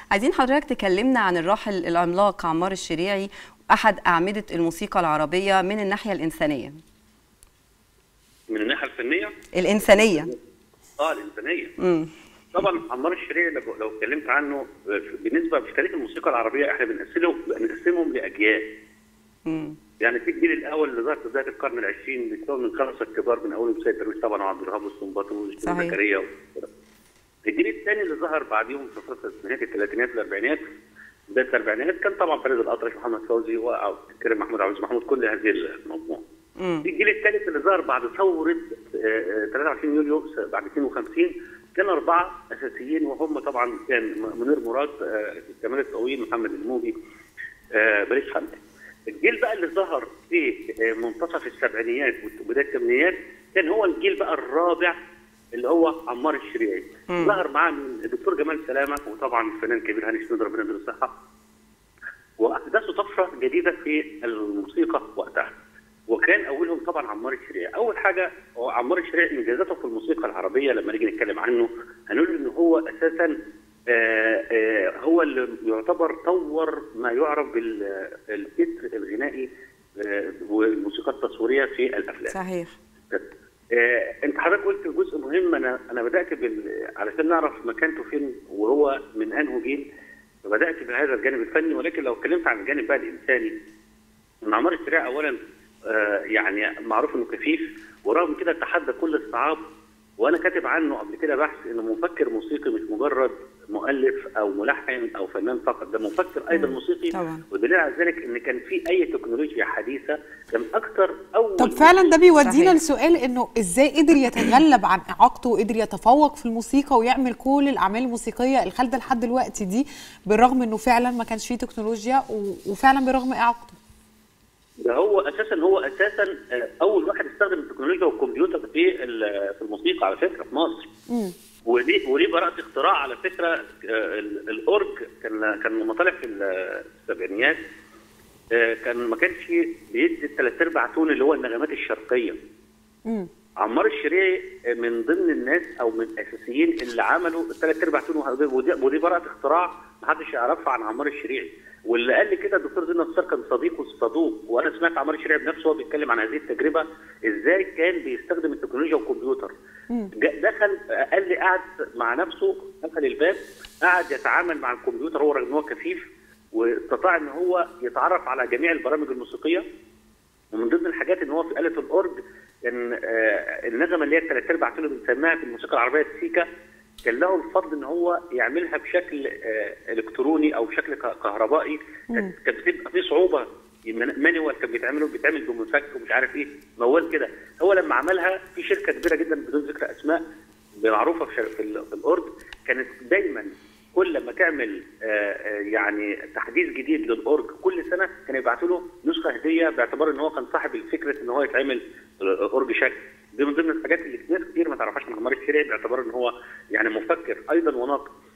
عايزين حضرتك تكلمنا عن الراحل العملاق عمار الشريعي احد اعمده الموسيقى العربيه من الناحيه الانسانيه من الناحيه الفنيه الانسانيه اه الانسانيه امم طبعا عمار الشريعي لو لو اتكلمت عنه بالنسبه في تاريخ الموسيقى العربيه احنا بنقسمه بنقسمهم لاجيال امم يعني في الجيل الاول اللي ظهر في بدايه القرن العشرين بيتكون من خمسه كبار من اولهم سيد درويش طبعا وعبد الوهاب والسنباطي وزكي صحيح. زكريا و- الجيل الثاني اللي ظهر بعديهم في فتره نهايه الثلاثينات والاربعينات بدايه الاربعينات كان طبعا فريد الاطرش محمد فوزي وكريم محمود عبد العزيز محمود كل هذه المجموعه امم في الجيل الثالث اللي ظهر بعد ثوره آه، آه، 23 يوليو س- بعد 52 كان اربعه اساسيين وهم طبعا كان م- منير مراد آه، كمال الطويل محمد الموجي آه، بليغ حمدي. الجيل بقى اللي ظهر في آه، منتصف السبعينيات وبدايه الثمانينات كان هو الجيل بقى الرابع اللي هو عمار الشريعي. مم. ظهر معاه الدكتور جمال سلامه وطبعا الفنان الكبير هاني شنودر ربنا يديله الصحه. واحدثوا طفره جديده في الموسيقى وقتها وكان اولهم طبعا عمار الشريعي اول حاجه هو عمار الشريعي انجازاته في الموسيقى العربيه لما نيجي نتكلم عنه هنقول ان هو اساسا آه، آه، هو اللي يعتبر طور ما يعرف بالتتر الغنائي آه، والموسيقى التصويريه في الافلام صحيح آه، انت حضرتك قلت جزء مهم انا انا بدات بال... علشان نعرف مكانته فين وهو من انه جيل فبدات بهذا الجانب الفني ولكن لو اتكلمت عن الجانب بقى الانساني ان عمار الشريعي اولا آه، يعني معروف انه كفيف ورغم كده تحدى كل الصعاب وانا كاتب عنه قبل كده بحث انه مفكر موسيقي مش مجرد مؤلف او ملحن او فنان فقط ده مفكر ايضا مم. موسيقي طبعا. ودليل على ذلك ان كان في اي تكنولوجيا حديثه كان اكثر اول طب فعلا ده بيودينا صحيح. لسؤال انه ازاي قدر يتغلب عن اعاقته وقدر يتفوق في الموسيقى ويعمل كل الاعمال الموسيقيه الخالده لحد دلوقتي دي بالرغم انه فعلا ما كانش فيه تكنولوجيا و- وفعلا برغم اعاقته ده هو اساسا هو اساسا آه، اول واحد استخدم التكنولوجيا والكمبيوتر في ال- في الموسيقى على فكره في مصر مم. ودي ودي براءة اختراع على فكره آه، ال- الاورج كان كان لما طلع في السبعينيات آه، كان ما كانش بيدي الثلاث ارباع تون اللي هو النغمات الشرقيه مم. عمار الشريعي من ضمن الناس او من الاساسيين اللي عملوا الثلاث ارباع تون وه- ودي, ودي براءه اختراع ما حدش يعرفها عن عمار الشريعي واللي قال لي كده الدكتور زين نصار كان صديقه الصدوق وانا سمعت عمار الشريعي بنفسه وهو بيتكلم عن هذه التجربه ازاي كان بيستخدم التكنولوجيا والكمبيوتر مم. جا- دخل قال لي قعد مع نفسه قفل الباب قعد يتعامل مع الكمبيوتر هو رغم ان هو كفيف واستطاع ان هو يتعرف على جميع البرامج الموسيقيه ومن ضمن الحاجات ان هو في آلة الأورج كان آه، النغمة اللي هي الثلاث أرباع تون اللي بنسميها في الموسيقى العربية السيكا كان له الفضل ان هو يعملها بشكل آه، الكتروني او بشكل ك- كهربائي كانت كانت بتبقى في صعوبه من- مانيوال كان بيتعمل بيتعمل بمفك ومش عارف ايه موال كده هو لما عملها في شركه كبيره جدا بدون ذكر اسماء معروفه في شر- في ال- في الاورج كانت دايما كل ما تعمل آه، آه، يعني تحديث جديد للاورج كل سنه كان يبعتوا له نسخه هديه باعتبار ان هو كان صاحب الفكره ان هو يتعمل اورج شكل دي من ضمن الحاجات اللي ناس كتير ما تعرفهاش عن عمار الشريعي باعتبار ان هو يعني مفكر ايضا وناقد